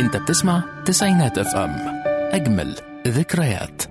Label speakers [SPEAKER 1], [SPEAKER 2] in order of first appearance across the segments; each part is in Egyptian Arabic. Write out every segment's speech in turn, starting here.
[SPEAKER 1] انت بتسمع تسعينات اف ام اجمل ذكريات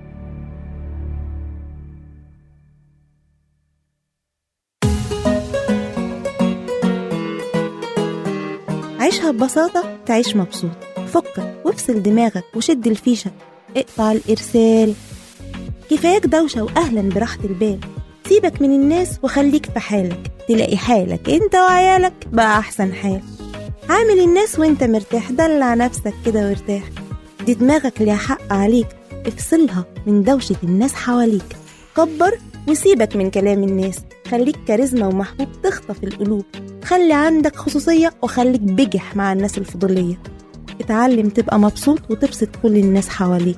[SPEAKER 2] عيشها ببساطة تعيش مبسوط فكك وافصل دماغك وشد الفيشة اقطع الإرسال كفاياك دوشة وأهلا براحة البال سيبك من الناس وخليك في حالك تلاقي حالك انت وعيالك بقى أحسن حال عامل الناس وانت مرتاح دلع نفسك كده وارتاح دي دماغك ليها حق عليك افصلها من دوشة الناس حواليك كبر وسيبك من كلام الناس خليك كاريزما ومحبوب تخطف القلوب خلي عندك خصوصية وخليك بجح مع الناس الفضولية اتعلم تبقى مبسوط وتبسط كل الناس حواليك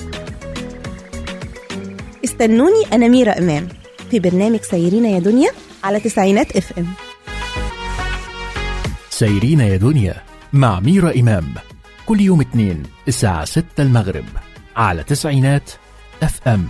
[SPEAKER 2] استنوني أنا ميرا إمام في برنامج سيرينا يا دنيا على تسعينات اف ام
[SPEAKER 1] سيرين يا دنيا مع ميرا إمام كل يوم اثنين الساعة 6 المغرب على تسعينات اف ام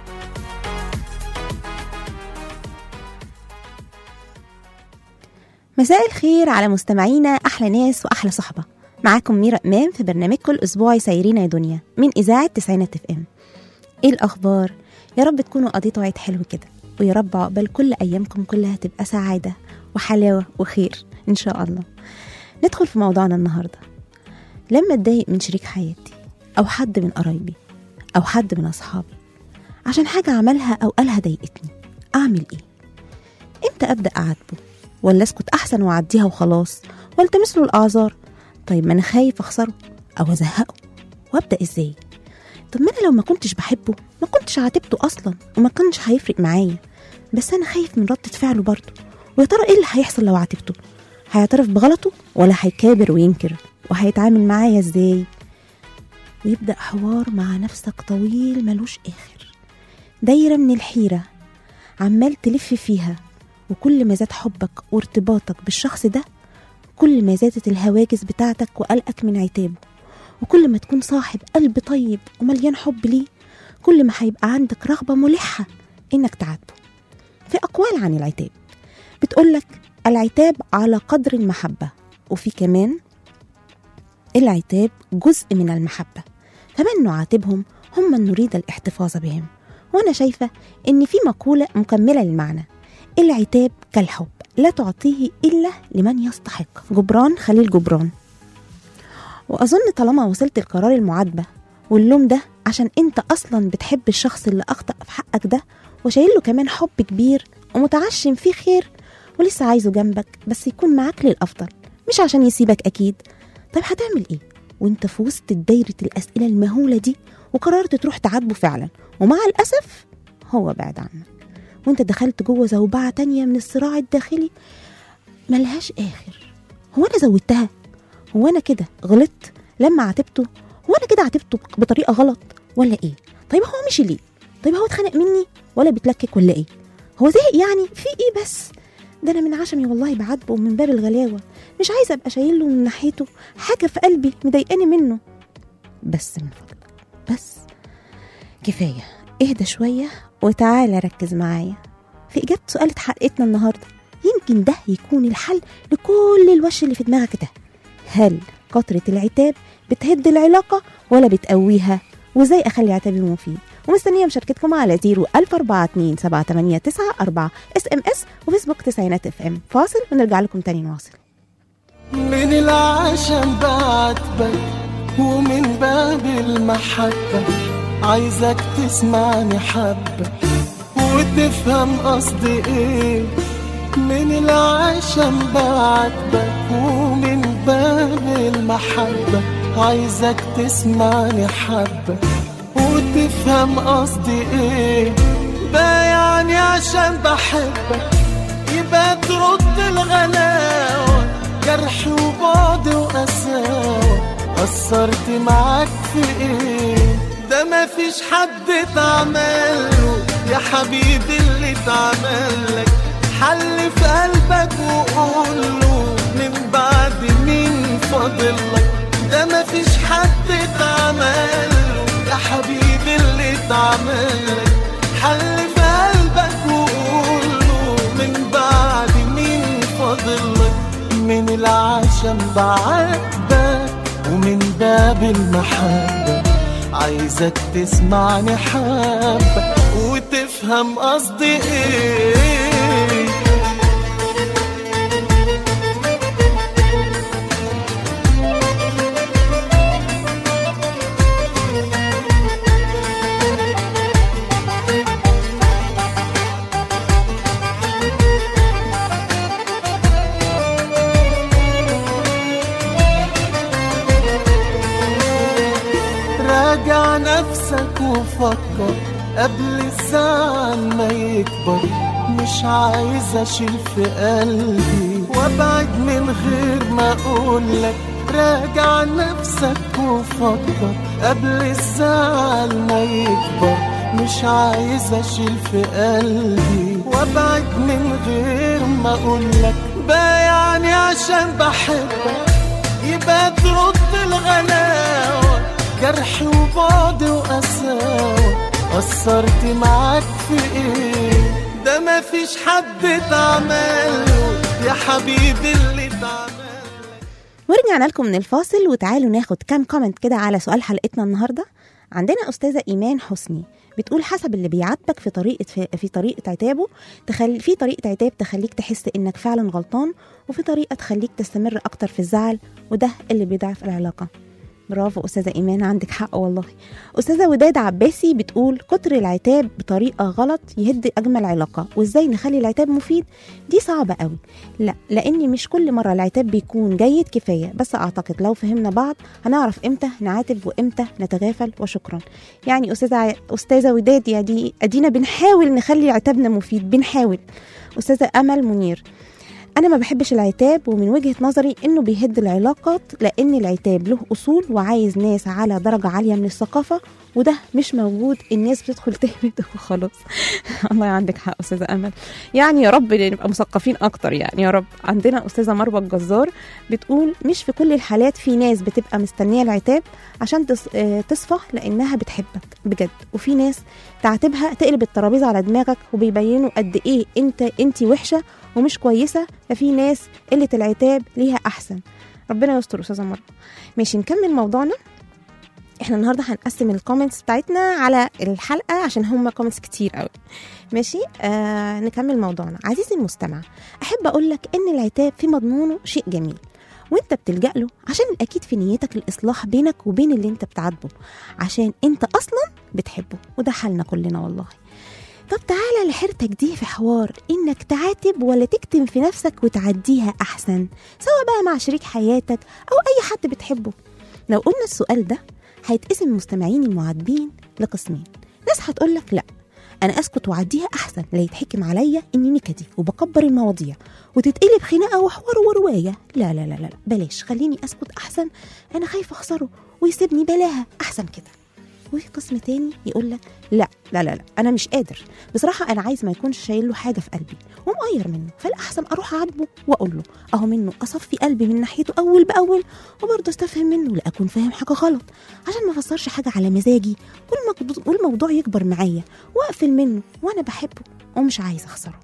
[SPEAKER 2] مساء الخير على مستمعينا أحلى ناس وأحلى صحبة معاكم ميرا إمام في برنامجكم الأسبوعي سيرينا يا دنيا من إذاعة تسعينات اف ام إيه الأخبار؟ يا رب تكونوا قضيتوا عيد حلو كده ويا رب عقبال كل أيامكم كلها تبقى سعادة وحلاوة وخير إن شاء الله ندخل في موضوعنا النهاردة لما اتضايق من شريك حياتي أو حد من قرايبي أو حد من أصحابي عشان حاجة عملها أو قالها ضايقتني أعمل إيه؟ إمتى أبدأ أعاتبه؟ ولا أسكت أحسن وأعديها وخلاص والتمس له الأعذار طيب ما أنا خايف أخسره أو أزهقه وأبدأ إزاي؟ طب ما أنا لو ما كنتش بحبه ما كنتش عاتبته أصلا وما كانش هيفرق معايا بس أنا خايف من ردة فعله برضه ويا ترى إيه اللي هيحصل لو عاتبته؟ هيعترف بغلطه ولا هيكابر وينكر وهيتعامل معايا إزاي؟ ويبدأ حوار مع نفسك طويل ملوش آخر دايرة من الحيرة عمال تلف فيها وكل ما زاد حبك وارتباطك بالشخص ده كل ما زادت الهواجس بتاعتك وقلقك من عتابه وكل ما تكون صاحب قلب طيب ومليان حب ليه كل ما هيبقى عندك رغبة ملحة إنك تعاتبه في أقوال عن العتاب بتقولك العتاب على قدر المحبة وفي كمان العتاب جزء من المحبة فمن نعاتبهم هم من نريد الاحتفاظ بهم وأنا شايفة إن في مقولة مكملة للمعنى العتاب كالحب لا تعطيه إلا لمن يستحق جبران خليل جبران وأظن طالما وصلت لقرار المعاتبة واللوم ده عشان أنت أصلا بتحب الشخص اللي أخطأ في حقك ده وشايل له كمان حب كبير ومتعشم فيه خير ولسه عايزه جنبك بس يكون معاك للأفضل مش عشان يسيبك أكيد طيب هتعمل إيه؟ وأنت في وسط دايرة الأسئلة المهولة دي وقررت تروح تعاتبه فعلا ومع الأسف هو بعد عنك وانت دخلت جوه زوبعة تانية من الصراع الداخلي ملهاش آخر هو أنا زودتها هو أنا كده غلطت لما عاتبته هو أنا كده عاتبته بطريقة غلط ولا إيه طيب هو مشي ليه طيب هو اتخانق مني ولا بيتلكك ولا إيه هو زهق يعني في إيه بس ده أنا من عشمي والله بعاتبه ومن باب الغلاوة مش عايزة أبقى شايل له من ناحيته حاجة في قلبي مضايقاني منه بس من فضلك بس كفاية اهدى شوية وتعالى ركز معايا في إجابة سؤال حلقتنا النهاردة يمكن ده يكون الحل لكل الوش اللي في دماغك ده هل كترة العتاب بتهد العلاقة ولا بتقويها وازاي أخلي عتابي مفيد ومستنية مشاركتكم على 0 اس ام اس وفيسبوك تسعينات اف ام فاصل ونرجع لكم تاني نواصل
[SPEAKER 3] من العشم بعاتبك ومن باب المحبة عايزك تسمعني حبة وتفهم قصدي ايه من العشم بعاتبك ومن باب المحبة عايزك تسمعني حبة وتفهم قصدي ايه ده يعني عشان بحبك يبقى ترد الغلاوة جرح وبعد وقساوة قصرت معاك في ايه ده مفيش حد اتعمله يا حبيبي اللي اتعملك حل في قلبك وقوله من بعد مين فاضلك ده مفيش حد اتعمله يا حبيبي اللي اتعملك حل في قلبك وقوله من بعد مين فاضلك من العشم بعاتبك ومن باب المحبة عايزك تسمعني حبة وتفهم قصدي ايه راجع نفسك وفكر قبل الزعل ما يكبر مش عايز اشيل في قلبي وابعد من غير ما اقولك راجع نفسك وفكر قبل الزعل ما يكبر مش عايز اشيل في قلبي وابعد من غير ما اقولك بايعني عشان بحبك يبقى ترد الغلاوة جرح وبعد وقساوة قصرت معاك في ايه ده مفيش حد اتعمله يا حبيبي اللي اتعمل
[SPEAKER 2] ورجعنا لكم من الفاصل وتعالوا ناخد كام كومنت كده على سؤال حلقتنا النهارده عندنا استاذه ايمان حسني بتقول حسب اللي بيعاتبك في طريقه في, في طريقه عتابه تخلي في طريقه عتاب تخليك تحس انك فعلا غلطان وفي طريقه تخليك تستمر اكتر في الزعل وده اللي بيضعف العلاقه برافو استاذه ايمان عندك حق والله استاذه وداد عباسي بتقول كتر العتاب بطريقه غلط يهد اجمل علاقه وازاي نخلي العتاب مفيد دي صعبه قوي لا لان مش كل مره العتاب بيكون جيد كفايه بس اعتقد لو فهمنا بعض هنعرف امتى نعاتب وامتى نتغافل وشكرا يعني استاذه استاذه وداد يا دي ادينا بنحاول نخلي عتابنا مفيد بنحاول استاذه امل منير انا ما بحبش العتاب ومن وجهه نظري انه بيهد العلاقات لان العتاب له اصول وعايز ناس على درجه عاليه من الثقافه وده مش موجود الناس بتدخل تهبد وخلاص الله عندك حق استاذه امل يعني يا رب نبقى مثقفين اكتر يعني يا رب عندنا استاذه مروه الجزار بتقول مش في كل الحالات في ناس بتبقى مستنيه العتاب عشان تص- آه، تصفى لانها بتحبك بجد وفي ناس تعاتبها تقلب الترابيزه على دماغك وبيبينوا قد ايه انت انت وحشه ومش كويسه ففي ناس قله العتاب ليها احسن ربنا يستر استاذه مروه ماشي نكمل موضوعنا احنا النهارده هنقسم الكومنتس بتاعتنا على الحلقه عشان هم كومنتس كتير قوي ماشي آه نكمل موضوعنا عزيزي المستمع احب اقول لك ان العتاب في مضمونه شيء جميل وانت بتلجأ له عشان اكيد في نيتك الاصلاح بينك وبين اللي انت بتعاتبه عشان انت اصلا بتحبه وده حالنا كلنا والله طب تعالى لحيرتك دي في حوار انك تعاتب ولا تكتم في نفسك وتعديها احسن سواء بقى مع شريك حياتك او اي حد بتحبه لو قلنا السؤال ده هيتقسم المستمعين المعاتبين لقسمين ناس هتقولك لا انا اسكت واعديها احسن لا يتحكم عليا اني نكدي وبكبر المواضيع وتتقلب خناقه وحوار وروايه لا لا لا لا لا، بلاش خليني اسكت احسن انا خايفه اخسره ويسيبني بلاها احسن كده وفي قسم تاني يقول لك لا لا لا لا انا مش قادر بصراحه انا عايز ما يكونش شايل له حاجه في قلبي ومغير منه فالاحسن اروح اعاتبه واقول له اهو منه اصفي قلبي من ناحيته اول باول وبرضه استفهم منه لا اكون فاهم حاجه غلط عشان ما افسرش حاجه على مزاجي والموضوع, والموضوع يكبر معايا واقفل منه وانا بحبه ومش عايز اخسره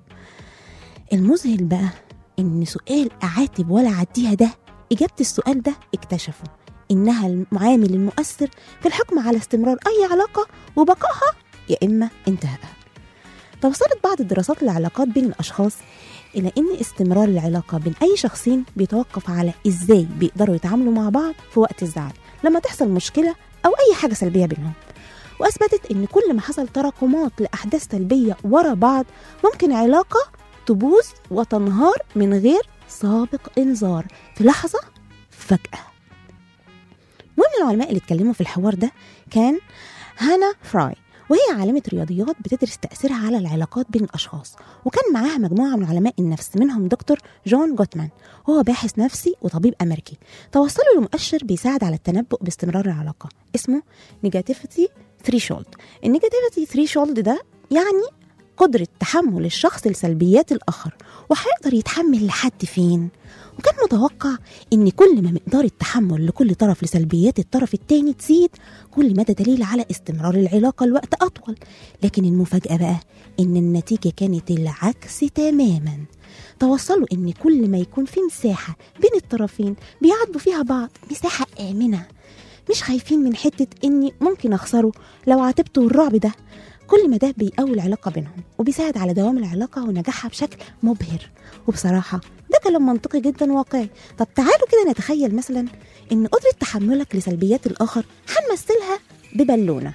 [SPEAKER 2] المذهل بقى ان سؤال اعاتب ولا اعديها ده اجابه السؤال ده اكتشفوا انها المعامل المؤثر في الحكم على استمرار اي علاقه وبقائها يا اما انتهائها توصلت بعض الدراسات العلاقات بين الاشخاص الى ان استمرار العلاقه بين اي شخصين بيتوقف على ازاي بيقدروا يتعاملوا مع بعض في وقت الزعل لما تحصل مشكله او اي حاجه سلبيه بينهم واثبتت ان كل ما حصل تراكمات لاحداث سلبيه ورا بعض ممكن علاقه تبوظ وتنهار من غير سابق انذار في لحظه فجاه ومن العلماء اللي اتكلموا في الحوار ده كان هانا فراي وهي عالمة رياضيات بتدرس تأثيرها على العلاقات بين الأشخاص وكان معاها مجموعة من علماء النفس منهم دكتور جون جوتمان وهو باحث نفسي وطبيب أمريكي توصلوا لمؤشر بيساعد على التنبؤ باستمرار العلاقة اسمه نيجاتيفيتي ثريشولد النيجاتيفيتي ثريشولد ده يعني قدرة تحمل الشخص لسلبيات الآخر وهيقدر يتحمل لحد فين وكان متوقع إن كل ما مقدار التحمل لكل طرف لسلبيات الطرف التاني تزيد كل ما ده دليل على استمرار العلاقة لوقت أطول لكن المفاجأة بقى إن النتيجة كانت العكس تماما توصلوا إن كل ما يكون في مساحة بين الطرفين بيعاتبوا فيها بعض مساحة آمنة مش خايفين من حتة إني ممكن أخسره لو عاتبته الرعب ده كل ما ده بيقوي العلاقة بينهم وبيساعد على دوام العلاقة ونجاحها بشكل مبهر وبصراحة ده كلام منطقي جدا واقعي طب تعالوا كده نتخيل مثلا إن قدرة تحملك لسلبيات الآخر هنمثلها ببالونة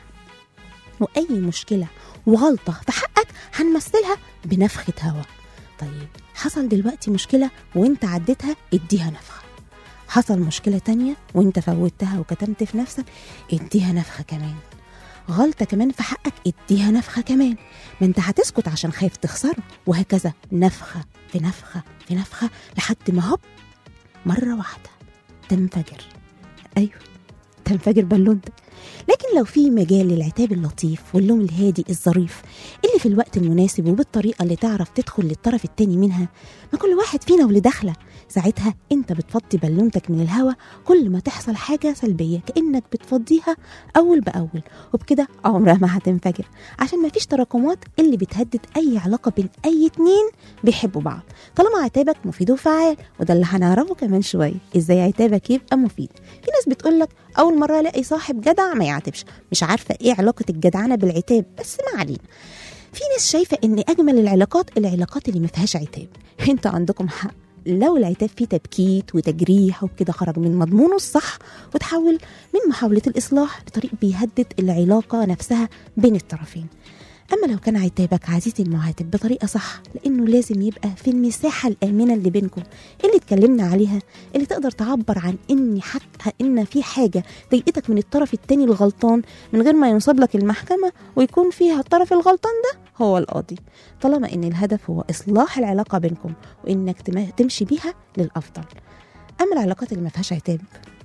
[SPEAKER 2] وأي مشكلة وغلطة في حقك هنمثلها بنفخة هوا طيب حصل دلوقتي مشكلة وانت عديتها اديها نفخة حصل مشكلة تانية وانت فوتها وكتمت في نفسك اديها نفخة كمان غلطة كمان في حقك اديها نفخة كمان ما انت هتسكت عشان خايف تخسره وهكذا نفخة في نفخة في نفخة لحد ما هوب مرة واحدة تنفجر أيوه تنفجر بالونتك لكن لو في مجال للعتاب اللطيف واللوم الهادي الظريف اللي في الوقت المناسب وبالطريقة اللي تعرف تدخل للطرف التاني منها ما كل واحد فينا واللي داخله ساعتها انت بتفضي بالونتك من الهوا كل ما تحصل حاجة سلبية كأنك بتفضيها أول بأول وبكده عمرها ما هتنفجر عشان ما فيش تراكمات اللي بتهدد أي علاقة بين أي اتنين بيحبوا بعض طالما عتابك مفيد وفعال وده اللي هنعرفه كمان شوية ازاي عتابك يبقى مفيد في ناس بتقولك أول مرة ألاقي صاحب جدع ما يعاتبش مش عارفة ايه علاقة الجدعنة بالعتاب بس ما علينا في ناس شايفة ان أجمل العلاقات العلاقات اللي ما فيهاش عتاب انتوا عندكم حق لو العتاب فيه تبكيت وتجريح وكده خرج من مضمونه الصح وتحول من محاولة الإصلاح لطريق بيهدد العلاقة نفسها بين الطرفين أما لو كان عتابك عزيزي المعاتب بطريقة صح لأنه لازم يبقى في المساحة الآمنة اللي بينكم اللي اتكلمنا عليها اللي تقدر تعبر عن إن حق إن في حاجة ضايقتك من الطرف التاني الغلطان من غير ما ينصب لك المحكمة ويكون فيها الطرف الغلطان ده هو القاضي طالما إن الهدف هو إصلاح العلاقة بينكم وإنك تم- تمشي بيها للأفضل أما العلاقات اللي ما فيهاش عتاب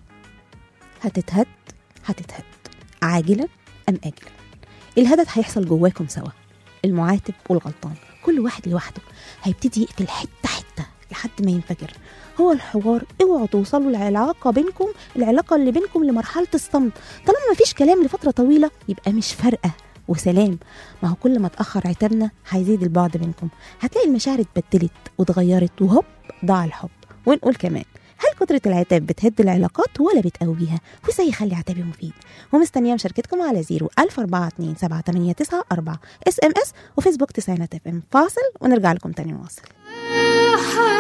[SPEAKER 2] هتتهد هتتهد عاجلا أم آجلا الهدف هيحصل جواكم سوا المعاتب والغلطان كل واحد لوحده هيبتدي يقفل حته حته لحد ما ينفجر هو الحوار اوعوا توصلوا العلاقه بينكم العلاقه اللي بينكم لمرحله الصمت طالما مفيش كلام لفتره طويله يبقى مش فارقه وسلام ما هو كل ما اتاخر عتابنا هيزيد البعد بينكم هتلاقي المشاعر اتبدلت واتغيرت وهوب ضاع الحب ونقول كمان هل كترة العتاب بتهد العلاقات ولا بتقويها؟ وازاي يخلي عتابي مفيد؟ ومستنية مشاركتكم على 0 1042 789 اس ام اس وفيسبوك تسعينات اف ام فاصل ونرجع لكم تاني نواصل
[SPEAKER 4] يا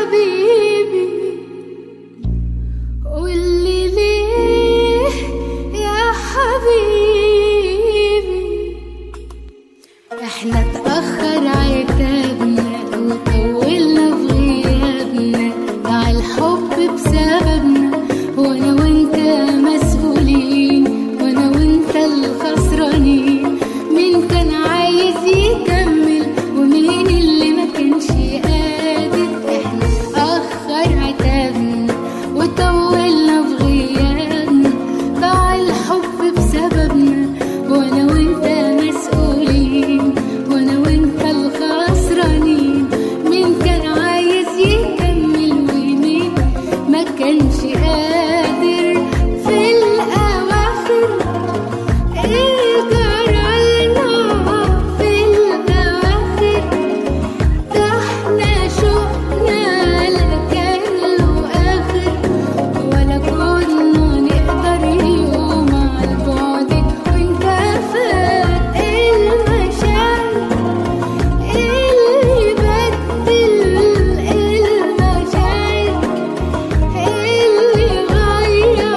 [SPEAKER 4] حبيبي قولي ليه يا حبيبي احنا اتأخر عتابنا وطولنا في غيابنا ضاع الحب بسببنا وانا وانت مسؤولين وانا وانت الخسرانين مين كان عايز يكمل ومين اللي ما كانش قادر احنا اتأخر عتابنا وطولنا في غيابنا ضاع الحب بسببنا وانا وانت مسؤولين وانا وانت الخسرانين مين كان عايز يكمل ومين ما كانش قادر في الاواخر ايه جرالنا في الاواخر ده احنا شوقنا لا كان له اخر ولا كنا نقدر يوم على البعد وانت فات المشاعر اللي بدل المشاعر اللي غير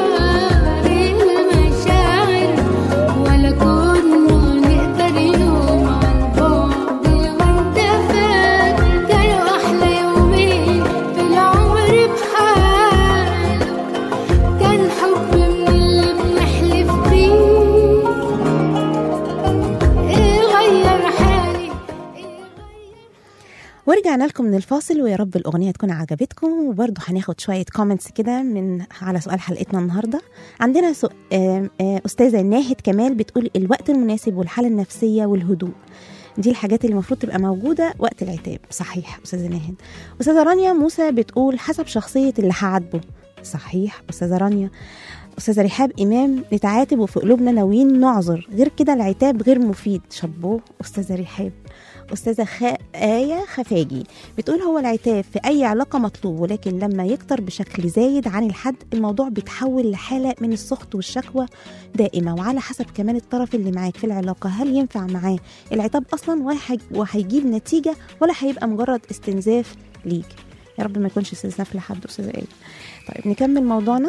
[SPEAKER 4] المشاعر ولا كنا نقدر يوم على البعد وانت فات كانوا احلى يومين في العمر بحاله كان حب من اللي بنحلف بيه ايه غير حالي ايه
[SPEAKER 2] ورجعنا لكم من الفاصل ويا رب الأغنية تكون عجبتكم وبرضه هناخد شوية كومنتس كده من على سؤال حلقتنا النهاردة عندنا سو... آم، آه، أستاذة ناهد كمال بتقول الوقت المناسب والحالة النفسية والهدوء دي الحاجات اللي المفروض تبقى موجوده وقت العتاب صحيح استاذه ناهد استاذه رانيا موسى بتقول حسب شخصيه اللي هعاتبه صحيح استاذه رانيا استاذه رحاب امام نتعاتب وفي قلوبنا ناويين نعذر غير كده العتاب غير مفيد شابوه استاذه رحاب استاذه خ... ايه خفاجي بتقول هو العتاب في اي علاقه مطلوب ولكن لما يكتر بشكل زايد عن الحد الموضوع بيتحول لحاله من السخط والشكوى دائمه وعلى حسب كمان الطرف اللي معاك في العلاقه هل ينفع معاه العتاب اصلا وهي- وهيجيب نتيجه ولا هيبقى مجرد استنزاف ليك يا رب ما يكونش استنزاف لحد استاذه ايه طيب نكمل موضوعنا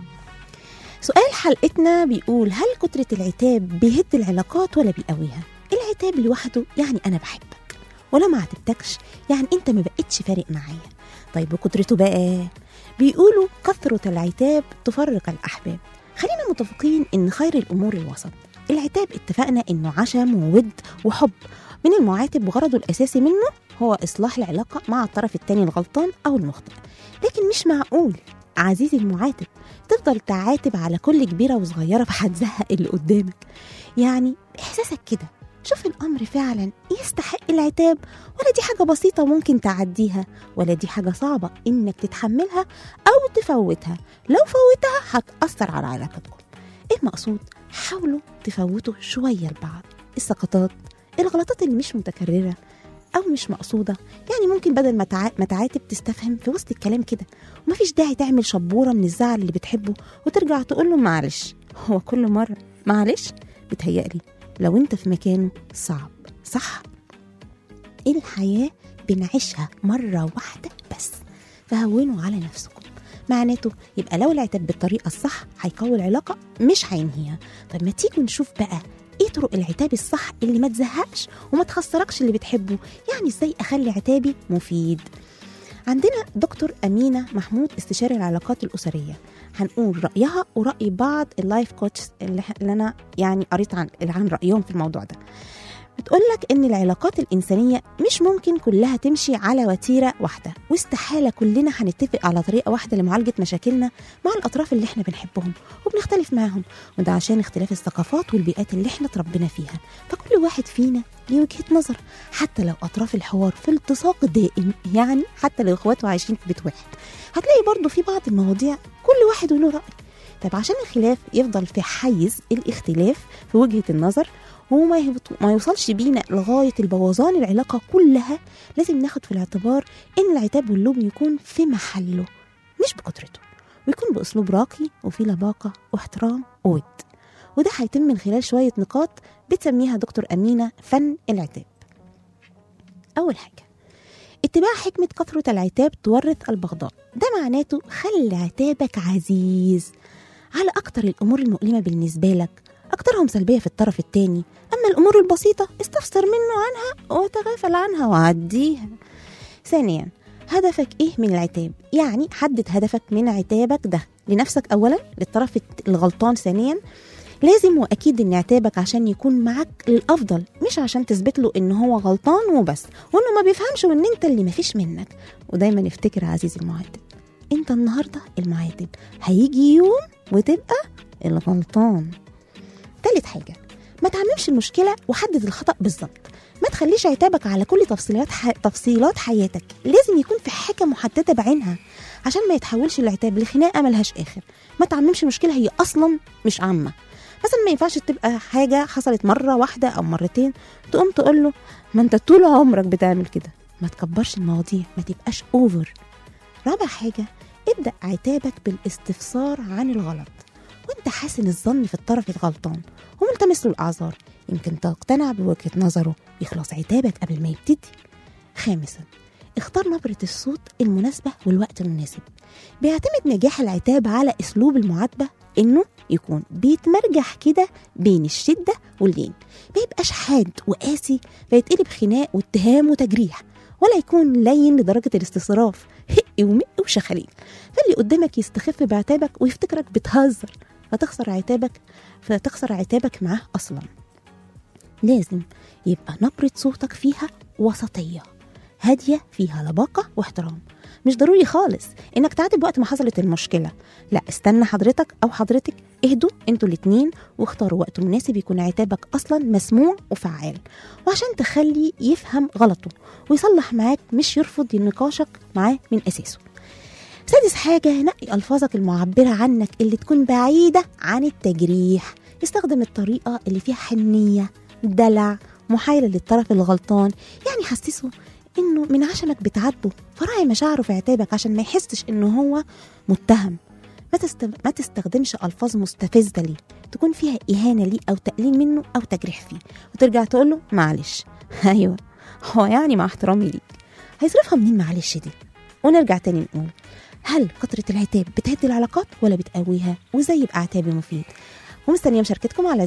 [SPEAKER 2] سؤال حلقتنا بيقول هل كترة العتاب بيهد العلاقات ولا بيقويها؟ العتاب لوحده يعني أنا بحبك ولا ما عاتبتكش يعني أنت ما بقتش فارق معايا طيب وكترته بقى بيقولوا كثرة العتاب تفرق الأحباب خلينا متفقين إن خير الأمور الوسط العتاب اتفقنا إنه عشم وود وحب من المعاتب وغرضه الأساسي منه هو إصلاح العلاقة مع الطرف التاني الغلطان أو المخطئ لكن مش معقول عزيزي المعاتب تفضل تعاتب على كل كبيرة وصغيرة فهتزهق اللي قدامك يعني إحساسك كده شوف الأمر فعلا يستحق العتاب ولا دي حاجة بسيطة ممكن تعديها ولا دي حاجة صعبة إنك تتحملها أو تفوتها لو فوتها هتأثر على علاقتكم إيه المقصود؟ حاولوا تفوتوا شوية لبعض السقطات الغلطات اللي مش متكررة أو مش مقصودة يعني ممكن بدل ما تع- ما تعاتب تستفهم في وسط الكلام كده ومفيش داعي تعمل شبورة من الزعل اللي بتحبه وترجع تقول له معلش هو كل مرة معلش بتهيألي لو انت في مكانه صعب صح الحياة بنعيشها مرة واحدة بس فهونوا على نفسكم معناته يبقى لو العتاب بالطريقة الصح هيقوي العلاقة مش هينهيها طيب ما تيجوا نشوف بقى ايه طرق العتاب الصح اللي ما تزهقش وما تخسركش اللي بتحبه يعني ازاي اخلي عتابي مفيد عندنا دكتور أمينة محمود استشاري العلاقات الأسرية هنقول رأيها ورأي بعض اللايف كوتش اللي, اللي أنا يعني قريت عن عن رأيهم في الموضوع ده بتقول لك إن العلاقات الإنسانية مش ممكن كلها تمشي على وتيرة واحدة واستحالة كلنا هنتفق على طريقة واحدة لمعالجة مشاكلنا مع الأطراف اللي احنا بنحبهم وبنختلف معاهم وده عشان اختلاف الثقافات والبيئات اللي احنا اتربينا فيها فكل واحد فينا ليه وجهة نظر حتى لو أطراف الحوار في التصاق دائم يعني حتى لو إخواته عايشين في بيت واحد هتلاقي برضو في بعض المواضيع كل واحد وله رأي طيب عشان الخلاف يفضل في حيز الاختلاف في وجهة النظر وما يهبط- ما يوصلش بينا لغاية البوظان العلاقة كلها لازم ناخد في الاعتبار إن العتاب واللوم يكون في محله مش بكترته ويكون بأسلوب راقي وفيه لباقة واحترام وود وده هيتم من خلال شوية نقاط بتسميها دكتور أمينة فن العتاب أول حاجة اتباع حكمة كثرة العتاب تورث البغضاء ده معناته خلي عتابك عزيز على أكتر الأمور المؤلمة بالنسبة لك أكترهم سلبية في الطرف التاني أما الأمور البسيطة استفسر منه عنها وتغافل عنها وعديها ثانيا هدفك إيه من العتاب يعني حدد هدفك من عتابك ده لنفسك أولا للطرف الغلطان ثانيا لازم واكيد ان عتابك عشان يكون معاك للافضل مش عشان تثبت له ان هو غلطان وبس وانه ما بيفهمش وان انت اللي مفيش منك ودايما افتكر عزيزي المعاتب انت النهارده المعاتب هيجي يوم وتبقى الغلطان تالت حاجه ما تعممش المشكله وحدد الخطا بالظبط ما تخليش عتابك على كل تفصيلات ح... تفصيلات حياتك لازم يكون في حاجه محدده بعينها عشان ما يتحولش العتاب لخناقه ملهاش اخر ما تعممش مشكله هي اصلا مش عامه مثلا ما ينفعش تبقى حاجه حصلت مره واحده او مرتين تقوم تقول له ما انت طول عمرك بتعمل كده ما تكبرش المواضيع ما تبقاش اوفر رابع حاجه ابدا عتابك بالاستفسار عن الغلط وانت حاسن الظن في الطرف الغلطان وملتمس له الاعذار يمكن تقتنع بوجهه نظره يخلص عتابك قبل ما يبتدي خامسا اختار نبرة الصوت المناسبة والوقت المناسب بيعتمد نجاح العتاب على أسلوب المعاتبة إنه يكون بيتمرجح كده بين الشدة واللين ما يبقاش حاد وقاسي فيتقلب خناق واتهام وتجريح ولا يكون لين لدرجة الاستصراف هق ومق وشخاليل فاللي قدامك يستخف بعتابك ويفتكرك بتهزر فتخسر عتابك فتخسر عتابك معاه أصلا لازم يبقى نبرة صوتك فيها وسطية هادية فيها لباقة واحترام مش ضروري خالص انك تعاتب وقت ما حصلت المشكله لا استنى حضرتك او حضرتك اهدوا انتوا الاتنين واختاروا وقت مناسب يكون عتابك اصلا مسموع وفعال وعشان تخلي يفهم غلطه ويصلح معاك مش يرفض نقاشك معاه من اساسه سادس حاجة نقي ألفاظك المعبرة عنك اللي تكون بعيدة عن التجريح استخدم الطريقة اللي فيها حنية دلع محايلة للطرف الغلطان يعني حسسه انه من عشمك بتعاتبه فراعي مشاعره في عتابك عشان ما يحسش انه هو متهم ما, تست... ما تستخدمش ألفاظ مستفزة ليه تكون فيها إهانة ليه أو تقليل منه أو تجريح فيه وترجع تقول له معلش أيوة هو يعني مع احترامي ليك هيصرفها منين معلش دي ونرجع تاني نقول هل كثرة العتاب بتهدي العلاقات ولا بتقويها وازاي يبقى عتابي مفيد ومستنية مشاركتكم على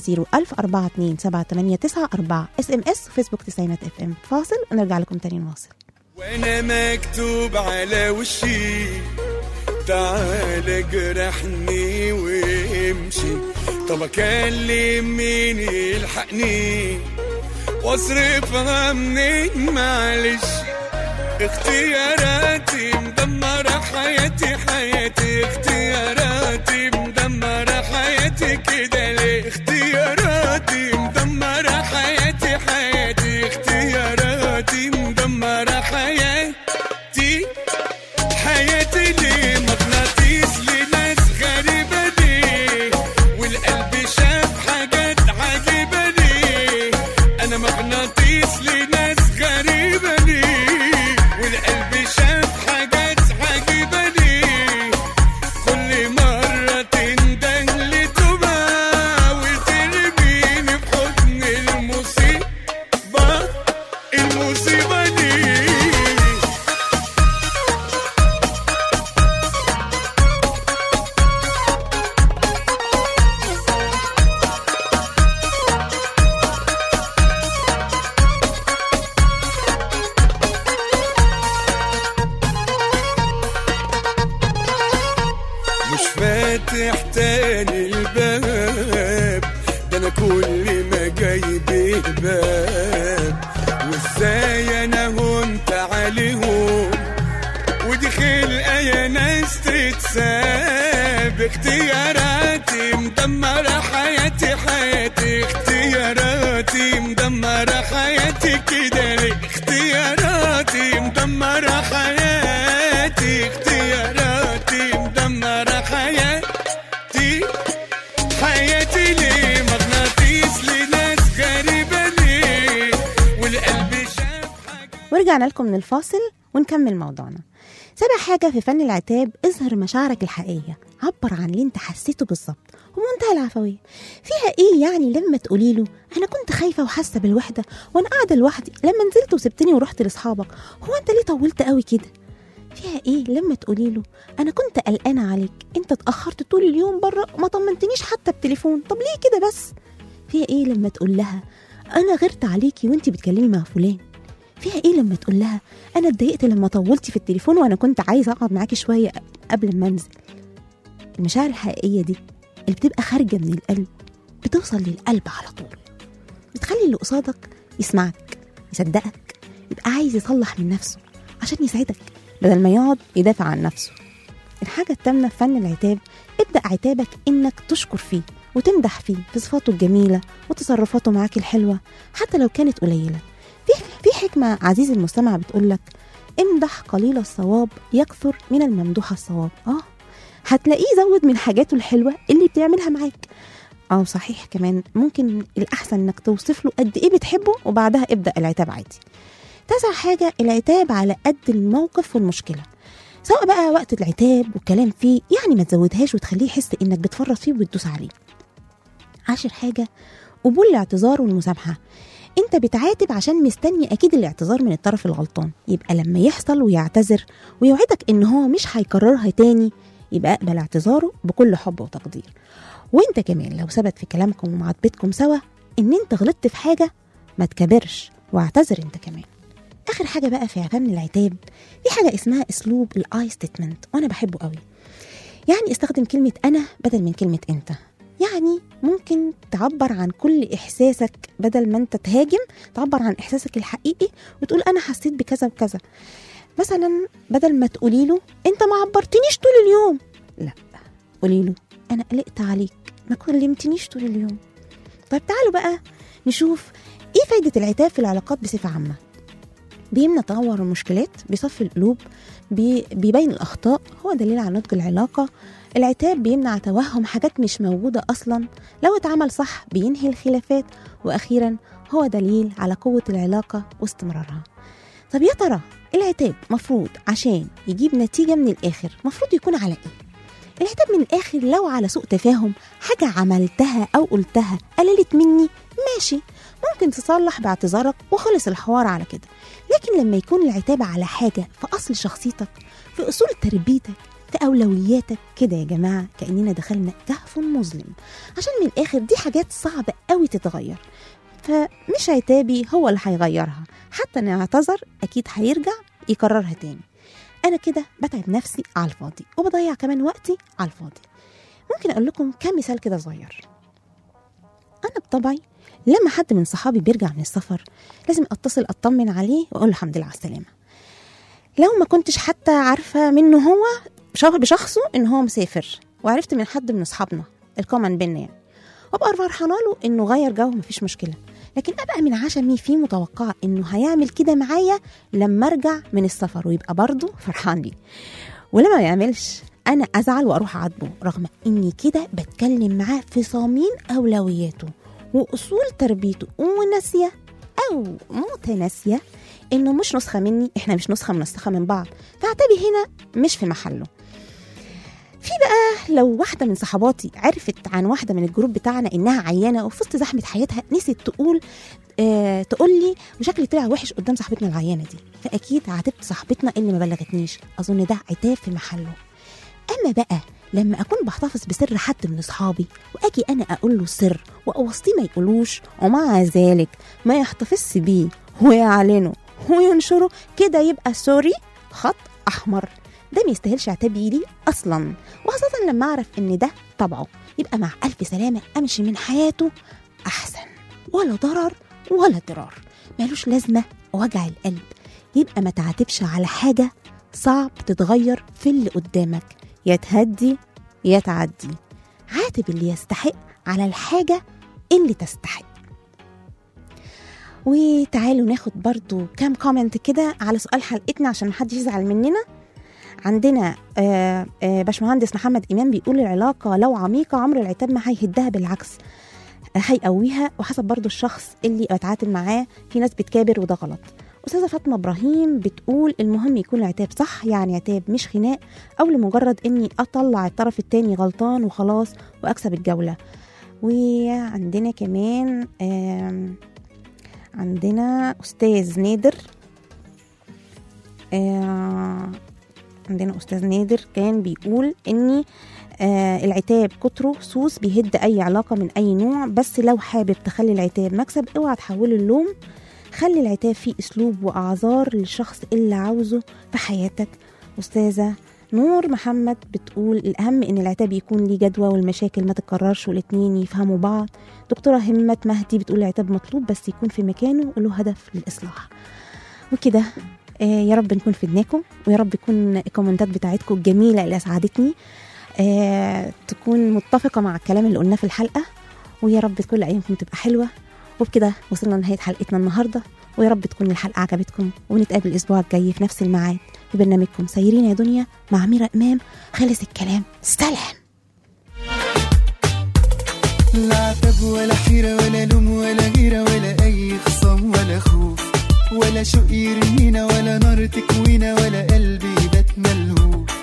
[SPEAKER 2] 01042 اس ام اس وفيسبوك تسعينات اف ام فاصل ونرجع لكم تاني نواصل
[SPEAKER 5] وانا مكتوب على وشي تعال اجرحني وامشي طب اكلم مين يلحقني واصرفها منين معلش اختياراتي مدمرة حياتي حياتي اختياراتي مدمرة حياتي كده ليه اختياراتي مدمرة حياتي حياتي اختياراتي مدمرة حياتي حياتي ليه مغناطيس لناس غريبة ليه والقلب شاف حاجات عجيبة ليه أنا مغناطيس لناس غريبة ليه والقلب شاف حاجات عجيبة ليه كل مرة تندن لتوبة وترميني في حضن المصيبة المصيبة دي مش فاتح تاني الباب ده انا كل ما جايب الباب وازاي انا هنت عليهم ودي خلقه يا ناس تتساب اختياراتي مدمره حياتي حياتي اختياراتي مدمره حياتي كده ليه اختياراتي مدمره حياتي اختياراتي مدمره حياتي حياتي ليه مغناطيس لناس غريبه ليه والقلب شاف حاجه
[SPEAKER 2] ورجعنا لكم من الفاصل ونكمل موضوعنا سابع حاجة في فن العتاب اظهر مشاعرك الحقيقية عبر عن اللي انت حسيته بالظبط ومنتهى العفوية فيها ايه يعني لما تقولي له انا كنت خايفة وحاسة بالوحدة وانا قاعدة لوحدي لما نزلت وسبتني ورحت لاصحابك هو انت ليه طولت قوي كده فيها ايه لما تقولي له انا كنت قلقانة عليك انت اتأخرت طول اليوم بره وما طمنتنيش حتى بتليفون طب ليه كده بس فيها ايه لما تقول لها انا غرت عليكي وانت بتكلمي مع فلان فيها ايه لما تقول لها انا اتضايقت لما طولتي في التليفون وانا كنت عايزه اقعد معاكي شويه قبل ما انزل المشاعر الحقيقيه دي اللي بتبقى خارجه من القلب بتوصل للقلب على طول بتخلي اللي قصادك يسمعك يصدقك يبقى عايز يصلح من نفسه عشان يساعدك بدل ما يقعد يدافع عن نفسه الحاجة التامنة في فن العتاب ابدأ عتابك إنك تشكر فيه وتمدح فيه في صفاته الجميلة وتصرفاته معاك الحلوة حتى لو كانت قليلة في في حكمة عزيزي المستمع بتقولك امدح قليل الصواب يكثر من الممدوح الصواب اه هتلاقيه زود من حاجاته الحلوة اللي بتعملها معاك اه صحيح كمان ممكن الأحسن إنك توصف له قد إيه بتحبه وبعدها ابدأ العتاب عادي تسع حاجة العتاب على قد الموقف والمشكلة سواء بقى وقت العتاب والكلام فيه يعني ما تزودهاش وتخليه يحس انك بتفرط فيه وبتدوس عليه عاشر حاجة قبول الاعتذار والمسامحة انت بتعاتب عشان مستني اكيد الاعتذار من الطرف الغلطان يبقى لما يحصل ويعتذر ويوعدك ان هو مش هيكررها تاني يبقى اقبل اعتذاره بكل حب وتقدير وانت كمان لو ثبت في كلامكم ومعاتبتكم سوا ان انت غلطت في حاجة ما تكبرش واعتذر انت كمان اخر حاجه بقى في فن العتاب في حاجه اسمها اسلوب الاي ستيتمنت وانا بحبه قوي يعني استخدم كلمه انا بدل من كلمه انت يعني ممكن تعبر عن كل احساسك بدل ما انت تهاجم تعبر عن احساسك الحقيقي وتقول انا حسيت بكذا وكذا مثلا بدل ما تقولي له انت ما عبرتنيش طول اليوم لا قولي له انا قلقت عليك ما كلمتنيش طول اليوم طيب تعالوا بقى نشوف ايه فايدة العتاب في العلاقات بصفة عامة بيمنع تطور المشكلات بيصفي القلوب بي بيبين الأخطاء هو دليل على نضج العلاقة العتاب بيمنع توهم حاجات مش موجودة أصلا لو اتعمل صح بينهي الخلافات وأخيرا هو دليل على قوة العلاقة واستمرارها طب يا ترى العتاب مفروض عشان يجيب نتيجة من الآخر مفروض يكون على إيه؟ العتاب من الآخر لو على سوء تفاهم حاجة عملتها أو قلتها قللت مني ماشي ممكن تصلح باعتذارك وخلص الحوار على كده لكن لما يكون العتاب على حاجة في أصل شخصيتك في أصول تربيتك في أولوياتك كده يا جماعة كأننا دخلنا كهف مظلم عشان من الآخر دي حاجات صعبة قوي تتغير فمش عتابي هو اللي هيغيرها حتى ان اعتذر اكيد هيرجع يكررها تاني انا كده بتعب نفسي على الفاضي وبضيع كمان وقتي على الفاضي ممكن اقول لكم كام مثال كده صغير انا بطبعي لما حد من صحابي بيرجع من السفر لازم اتصل اطمن عليه واقول له الحمد لله على السلامه لو ما كنتش حتى عارفه منه هو شخ- بشخصه ان هو مسافر وعرفت من حد من اصحابنا الكومن بينا يعني وابقى فرحانه له انه غير جو مفيش مشكله لكن ابقى من عشمي فيه متوقعه انه هيعمل كده معايا لما ارجع من السفر ويبقى برضه فرحان لي ولما ما يعملش انا ازعل واروح اعاتبه رغم اني كده بتكلم معاه في صميم اولوياته واصول تربيته وناسيه او متناسيه انه مش نسخه مني احنا مش نسخه منسخه من بعض فاعتبي هنا مش في محله في بقى لو واحدة من صحباتي عرفت عن واحدة من الجروب بتاعنا إنها عيانة وفي وسط زحمة حياتها نسيت تقول آه تقول لي وشكلي طلع وحش قدام صاحبتنا العيانة دي فأكيد عاتبت صاحبتنا اللي ما بلغتنيش أظن ده عتاب في محله أما بقى لما أكون بحتفظ بسر حد من أصحابي وأجي أنا أقول له سر وأوصيه ما يقولوش ومع ذلك ما يحتفظش بيه ويعلنه وينشره كده يبقى سوري خط أحمر ده ما يستاهلش عتابي لي اصلا وخاصه لما اعرف ان ده طبعه يبقى مع الف سلامه امشي من حياته احسن ولا ضرر ولا ضرار مالوش لازمه وجع القلب يبقى ما تعاتبش على حاجه صعب تتغير في اللي قدامك يا تهدي يا تعدي عاتب اللي يستحق على الحاجه اللي تستحق وتعالوا ناخد برضو كام كومنت كده على سؤال حلقتنا عشان محدش يزعل مننا عندنا آه، آه، باشمهندس محمد امام بيقول العلاقه لو عميقه عمر العتاب ما هيهدها بالعكس آه، هيقويها وحسب برضو الشخص اللي بتعاتب معاه في ناس بتكابر وده غلط استاذه فاطمه ابراهيم بتقول المهم يكون العتاب صح يعني عتاب مش خناق او لمجرد اني اطلع الطرف التاني غلطان وخلاص واكسب الجوله وعندنا كمان آم، عندنا استاذ نادر آه، عندنا استاذ نادر كان بيقول اني آه العتاب كتره سوس بيهد اي علاقه من اي نوع بس لو حابب تخلي العتاب مكسب اوعى تحوله اللوم خلي العتاب فيه اسلوب واعذار للشخص اللي عاوزه في حياتك استاذه نور محمد بتقول الاهم ان العتاب يكون ليه جدوى والمشاكل ما تتكررش والاتنين يفهموا بعض دكتوره همت مهدي بتقول العتاب مطلوب بس يكون في مكانه وله هدف للاصلاح وكده آه، يا رب نكون فدناكم ويا رب يكون الكومنتات بتاعتكم الجميله اللي اسعدتني آه، تكون متفقه مع الكلام اللي قلناه في الحلقه ويا رب كل ايامكم تبقى حلوه وبكده وصلنا لنهايه حلقتنا النهارده ويا رب تكون الحلقه عجبتكم ونتقابل الاسبوع الجاي في نفس الميعاد في برنامجكم سيرين يا دنيا مع ميرا امام خلص الكلام سلام
[SPEAKER 3] لا عتب ولا حيرة ولا لوم ولا غيرة ولا أي خصام ولا خوف ولا شوق يرمينا ولا نار تكوينا ولا قلبي يبات ملهوف